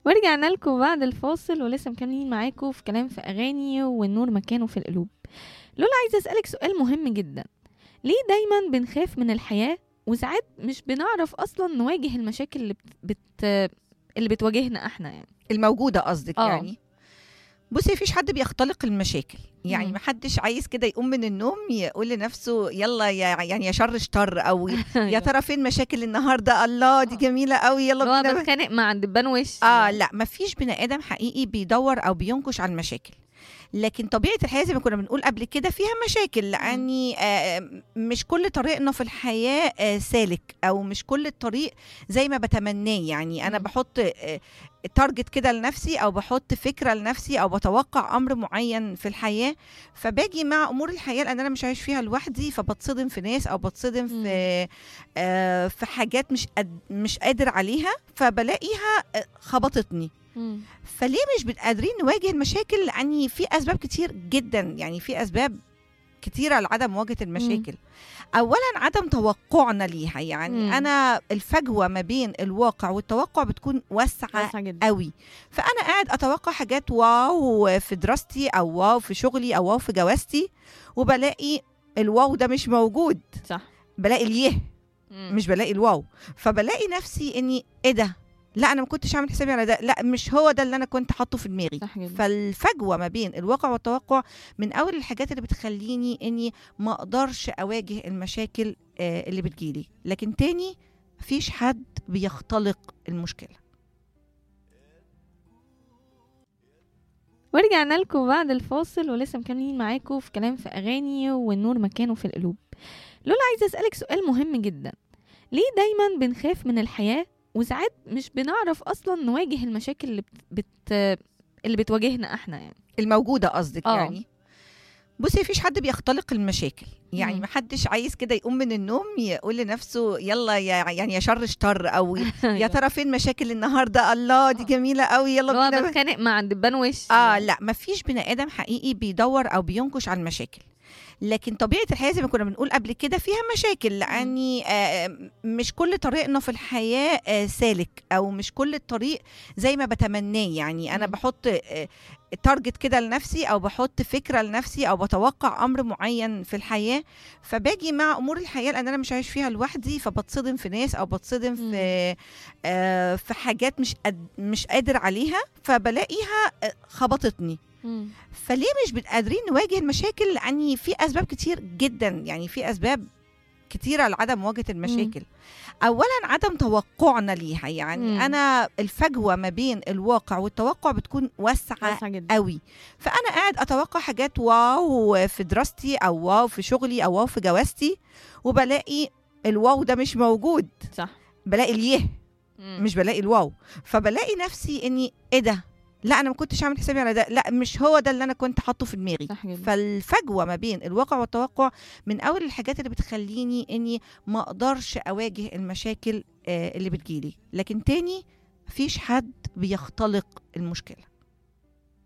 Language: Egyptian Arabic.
ورجعنا لكم بعد الفاصل ولسه مكملين معاكم في كلام في اغاني والنور مكانه في القلوب لولا عايزه اسالك سؤال مهم جدا ليه دايما بنخاف من الحياه وساعات مش بنعرف اصلا نواجه المشاكل اللي بت... بت... اللي بتواجهنا احنا يعني الموجودة قصدك آه. يعني بصي مفيش حد بيختلق المشاكل يعني مم. محدش عايز كده يقوم من النوم يقول لنفسه يلا يا يعني يا شر شطر او يا ترى فين مشاكل النهارده الله دي جميله قوي يلا اللي هو بينا بتخانق مع دبان وش اه لا مفيش بني ادم حقيقي بيدور او بينكش على المشاكل لكن طبيعه الحياه زي ما كنا بنقول قبل كده فيها مشاكل لاني آه مش كل طريقنا في الحياه آه سالك او مش كل الطريق زي ما بتمناه يعني انا مم. بحط آه تارجت كده لنفسي او بحط فكره لنفسي او بتوقع امر معين في الحياه فباجي مع امور الحياه لان انا مش عايش فيها لوحدي فبتصدم في ناس او بتصدم مم. في آه في حاجات مش قد مش قادر عليها فبلاقيها آه، خبطتني مم. فليه مش بن- قادرين نواجه المشاكل لان في اسباب كتير جدا يعني في اسباب كتيرة لعدم مواجهة المشاكل أولا عدم توقعنا ليها يعني مم. أنا الفجوة ما بين الواقع والتوقع بتكون واسعة واسعة جدا قوي فأنا قاعد أتوقع حاجات واو في دراستي أو واو في شغلي أو واو في جوازتي وبلاقي الواو ده مش موجود صح بلاقي اليه مم. مش بلاقي الواو فبلاقي نفسي اني ايه ده لا انا ما كنتش عامل حسابي على ده لا مش هو ده اللي انا كنت حاطه في دماغي صح جدا فالفجوه ما بين الواقع والتوقع من اول الحاجات اللي بتخليني اني ما اقدرش اواجه المشاكل آه، اللي بتجيلي لكن تاني مفيش حد بيختلق المشكله ورجعنا لكم بعد الفاصل ولسه مكملين معاكم في كلام في اغاني والنور مكانه في القلوب لولا عايزه اسالك سؤال مهم جدا ليه دايما بنخاف من الحياه وساعات مش بنعرف اصلا نواجه المشاكل اللي بت... بت... اللي بتواجهنا احنا يعني الموجوده قصدك آه. يعني بصي مفيش حد بيختلق المشاكل يعني مم. محدش عايز كده يقوم من النوم يقول لنفسه يلا يا يعني يا شر شطر او يا ترى فين مشاكل النهارده الله دي آه. جميله قوي يلا اللي هو بينا بتخانق مع دبان وش اه لا مفيش بني ادم حقيقي بيدور او بينكش على المشاكل لكن طبيعه الحياه زي ما كنا بنقول قبل كده فيها مشاكل لاني آه مش كل طريقنا في الحياه آه سالك او مش كل الطريق زي ما بتمناه يعني انا مم. بحط آه تارجت كده لنفسي او بحط فكره لنفسي او بتوقع امر معين في الحياه فباجي مع امور الحياه لان انا مش عايش فيها لوحدي فبتصدم في ناس او بتصدم في آه في حاجات مش قد مش قادر عليها فبلاقيها آه، خبطتني مم. فليه مش بن- قادرين نواجه المشاكل لان في اسباب كتير جدا يعني في اسباب كتيره لعدم مواجهه المشاكل اولا عدم توقعنا ليها يعني مم. انا الفجوه ما بين الواقع والتوقع بتكون واسعه واسعة جدا قوي فانا قاعد اتوقع حاجات واو في دراستي او واو في شغلي او واو في جوازتي وبلاقي الواو ده مش موجود صح بلاقي اليه مم. مش بلاقي الواو فبلاقي نفسي اني ايه ده لا انا ما كنتش عامل حسابي على ده لا مش هو ده اللي انا كنت حاطه في دماغي صح جدا فالفجوه ما بين الواقع والتوقع من اول الحاجات اللي بتخليني اني ما اقدرش اواجه المشاكل آه، اللي بتجيلي لكن تاني مفيش حد بيختلق المشكله